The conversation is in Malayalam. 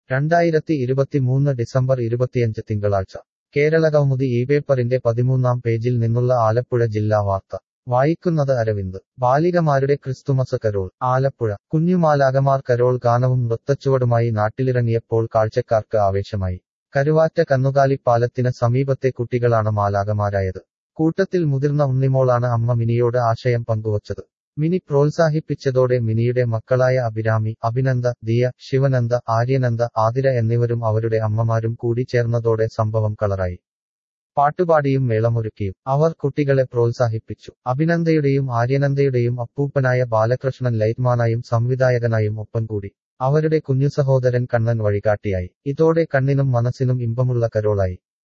രണ്ടായിരത്തി ഇരുപത്തിമൂന്ന് ഡിസംബർ ഇരുപത്തിയഞ്ച് തിങ്കളാഴ്ച കേരള കൗമുദി ഈ പേപ്പറിന്റെ പതിമൂന്നാം പേജിൽ നിന്നുള്ള ആലപ്പുഴ ജില്ലാ വാർത്ത വായിക്കുന്നത് അരവിന്ദ് ബാലികമാരുടെ ക്രിസ്തുമസ് കരോൾ ആലപ്പുഴ കുഞ്ഞുമാലാകമാർ കരോൾ ഗാനവും നൃത്തച്ചുവടുമായി നാട്ടിലിറങ്ങിയപ്പോൾ കാഴ്ചക്കാർക്ക് ആവേശമായി കരുവാറ്റ കന്നുകാലിപ്പാലത്തിന് സമീപത്തെ കുട്ടികളാണ് മാലാകമാരായത് കൂട്ടത്തിൽ മുതിർന്ന ഉണ്ണിമോളാണ് അമ്മ മിനിയോട് ആശയം പങ്കുവച്ചത് മിനി പ്രോത്സാഹിപ്പിച്ചതോടെ മിനിയുടെ മക്കളായ അഭിരാമി അഭിനന്ദ ദിയ ശിവനന്ദ ആര്യനന്ദ ആതിര എന്നിവരും അവരുടെ അമ്മമാരും കൂടി ചേർന്നതോടെ സംഭവം കളറായി പാട്ടുപാടിയും മേളമൊരുക്കിയും അവർ കുട്ടികളെ പ്രോത്സാഹിപ്പിച്ചു അഭിനന്ദയുടെയും ആര്യനന്ദയുടെയും അപ്പൂപ്പനായ ബാലകൃഷ്ണൻ ലൈറ്റ്മാനായും സംവിധായകനായും ഒപ്പം കൂടി അവരുടെ കുഞ്ഞു സഹോദരൻ കണ്ണൻ വഴികാട്ടിയായി ഇതോടെ കണ്ണിനും മനസ്സിനും ഇമ്പമുള്ള കരോളായി